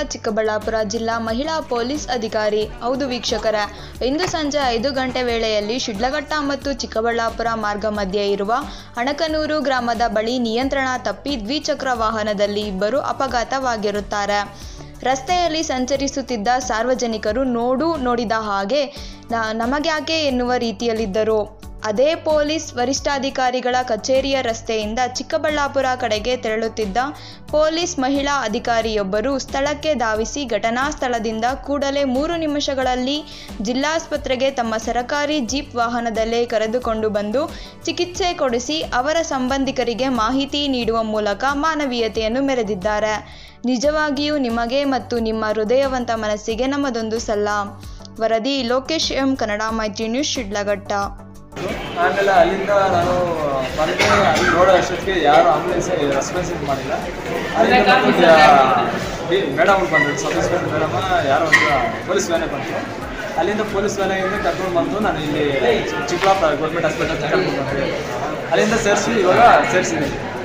ಚಿಕ್ಕಬಳ್ಳಾಪುರ ಜಿಲ್ಲಾ ಮಹಿಳಾ ಪೊಲೀಸ್ ಅಧಿಕಾರಿ ಹೌದು ವೀಕ್ಷಕರೇ ಇಂದು ಸಂಜೆ ಐದು ಗಂಟೆ ವೇಳೆಯಲ್ಲಿ ಶಿಡ್ಲಘಟ್ಟ ಮತ್ತು ಚಿಕ್ಕಬಳ್ಳಾಪುರ ಮಾರ್ಗ ಮಧ್ಯೆ ಇರುವ ಅಣಕನೂರು ಗ್ರಾಮದ ಬಳಿ ನಿಯಂತ್ರಣ ತಪ್ಪಿ ದ್ವಿಚಕ್ರ ವಾಹನದಲ್ಲಿ ಇಬ್ಬರು ಅಪಘಾತವಾಗಿರುತ್ತಾರೆ ರಸ್ತೆಯಲ್ಲಿ ಸಂಚರಿಸುತ್ತಿದ್ದ ಸಾರ್ವಜನಿಕರು ನೋಡು ನೋಡಿದ ಹಾಗೆ ನ- ನಮಗ್ಯಾಕೆ ಎನ್ನುವ ರೀತಿಯಲ್ಲಿದ್ದರು ಅದೇ ಪೊಲೀಸ್ ವರಿಷ್ಠಾಧಿಕಾರಿಗಳ ಕಚೇರಿಯ ರಸ್ತೆಯಿಂದ ಚಿಕ್ಕಬಳ್ಳಾಪುರ ಕಡೆಗೆ ತೆರಳುತ್ತಿದ್ದ ಪೊಲೀಸ್ ಮಹಿಳಾ ಅಧಿಕಾರಿಯೊಬ್ಬರು ಸ್ಥಳಕ್ಕೆ ಧಾವಿಸಿ ಘಟನಾ ಸ್ಥಳದಿಂದ ಕೂಡಲೇ ಮೂರು ನಿಮಿಷಗಳಲ್ಲಿ ಜಿಲ್ಲಾಸ್ಪತ್ರೆಗೆ ತಮ್ಮ ಸರಕಾರಿ ಜೀಪ್ ವಾಹನದಲ್ಲೇ ಕರೆದುಕೊಂಡು ಬಂದು ಚಿಕಿತ್ಸೆ ಕೊಡಿಸಿ ಅವರ ಸಂಬಂಧಿಕರಿಗೆ ಮಾಹಿತಿ ನೀಡುವ ಮೂಲಕ ಮಾನವೀಯತೆಯನ್ನು ಮೆರೆದಿದ್ದಾರೆ ನಿಜವಾಗಿಯೂ ನಿಮಗೆ ಮತ್ತು ನಿಮ್ಮ ಹೃದಯವಂತ ಮನಸ್ಸಿಗೆ ನಮ್ಮದೊಂದು ಸಲಾಂ ವರದಿ ಲೋಕೇಶ್ ಎಂ ಕನ್ನಡ ಮೈತ್ರಿ ನ್ಯೂಸ್ ಶಿಡ್ಲಘಟ್ಟ ಆಮೇಲೆ ಅಲ್ಲಿಂದ ನಾನು ಬಂದು ಅಲ್ಲಿ ನೋಡೋ ಅಷ್ಟೊತ್ತಿಗೆ ಯಾರು ಆಂಬುಲೆನ್ಸ್ ರೆಸ್ಪಾನ್ಸ್ ಇದು ಮಾಡಿಲ್ಲ ಅಲ್ಲಿಂದ ಮತ್ತೆ ಮೇಡಮ್ ಬಂದರು ಸಬ್ ಇನ್ಸ್ಪೆಕ್ಟರ್ ಮೇಡಮ್ ಯಾರೋ ಒಂದು ಪೊಲೀಸ್ ವ್ಯಾನೇ ಬಂತು ಅಲ್ಲಿಂದ ಪೊಲೀಸ್ ವ್ಯಾನಿಂದ ಕರ್ಕೊಂಡು ಬಂದು ನಾನು ಇಲ್ಲಿ ಚಿಕ್ಕಬಳ್ಳಾಪುರ ಗೌರ್ಮೆಂಟ್ ಹಾಸ್ಪಿಟಲ್ ಕರ್ಕೊಂಡು ಬಂದೆ ಅಲ್ಲಿಂದ ಸೇರಿಸಿ ಇವಾಗ ಸೇರಿಸಿದ್ದೀನಿ